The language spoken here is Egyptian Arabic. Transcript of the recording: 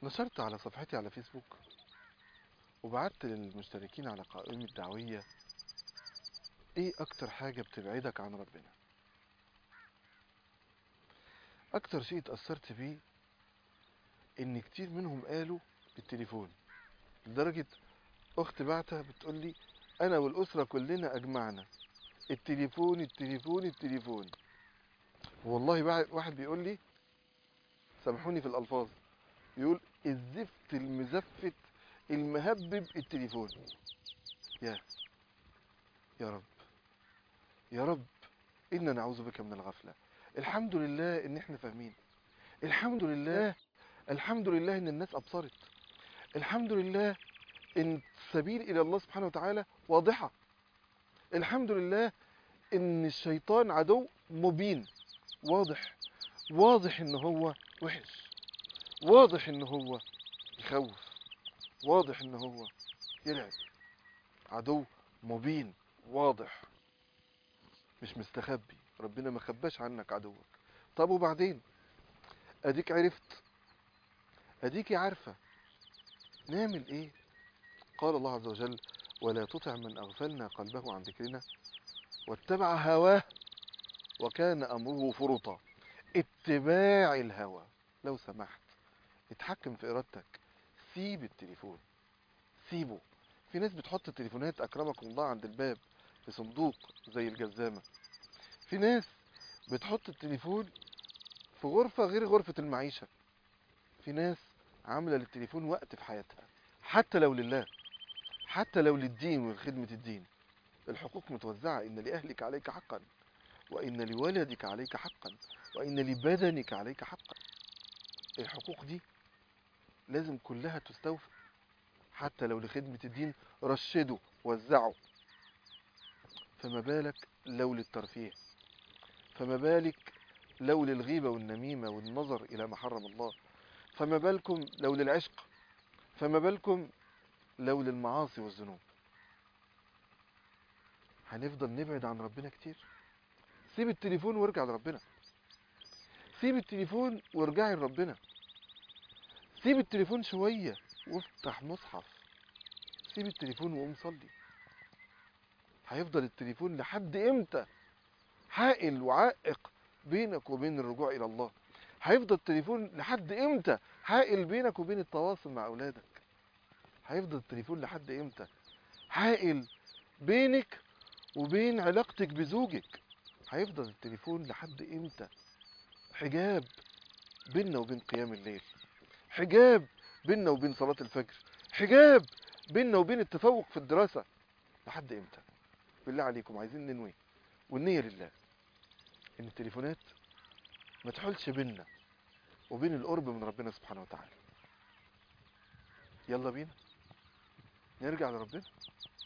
نشرت على صفحتي على فيسبوك وبعت للمشتركين على قائمة دعوية ايه اكتر حاجة بتبعدك عن ربنا اكتر شيء اتأثرت بيه ان كتير منهم قالوا التليفون لدرجة اخت بعتها بتقول لي انا والاسرة كلنا اجمعنا التليفون التليفون التليفون والله بع- واحد بيقول لي سامحوني في الالفاظ يقول الزفت المزفت المهبب التليفون يا يا رب يا رب إنا نعوذ بك من الغفلة الحمد لله إن إحنا فاهمين الحمد لله الحمد لله إن الناس أبصرت الحمد لله إن السبيل إلى الله سبحانه وتعالى واضحة الحمد لله إن الشيطان عدو مبين واضح واضح إن هو وحش واضح إن هو يخوف واضح إن هو يرعب عدو مبين واضح مش مستخبي ربنا ما خباش عنك عدوك طب وبعدين اديك عرفت اديكي عارفة نعمل ايه قال الله عز وجل ولا تطع من اغفلنا قلبه عن ذكرنا واتبع هواه وكان امره فرطا اتباع الهوى لو سمحت اتحكم في ارادتك سيب التليفون سيبه في ناس بتحط التليفونات اكرمكم الله عند الباب في صندوق زي الجزامة في ناس بتحط التليفون في غرفة غير غرفة المعيشة في ناس عاملة للتليفون وقت في حياتها حتى لو لله حتى لو للدين ولخدمة الدين الحقوق متوزعة إن لأهلك عليك حقا وإن لولدك عليك حقا وإن لبدنك عليك حقا الحقوق دي لازم كلها تستوفى حتى لو لخدمة الدين رشدوا وزعوا فما بالك لو للترفيه فما بالك لو للغيبة والنميمة والنظر إلى ما حرم الله فما بالكم لو للعشق فما بالكم لو للمعاصي والذنوب هنفضل نبعد عن ربنا كتير سيب التليفون وارجع لربنا سيب التليفون وارجعي لربنا سيب التليفون شوية وافتح مصحف سيب التليفون وقوم صلي هيفضل التليفون لحد امتى حائل وعائق بينك وبين الرجوع الى الله هيفضل التليفون لحد امتى حائل بينك وبين التواصل مع اولادك هيفضل التليفون لحد امتى حائل بينك وبين علاقتك بزوجك هيفضل التليفون لحد امتى حجاب بيننا وبين قيام الليل حجاب بيننا وبين صلاة الفجر حجاب بيننا وبين التفوق في الدراسة لحد امتى بالله عليكم عايزين ننوي والنية لله ان التليفونات ما تحولش بيننا وبين القرب من ربنا سبحانه وتعالى يلا بينا نرجع لربنا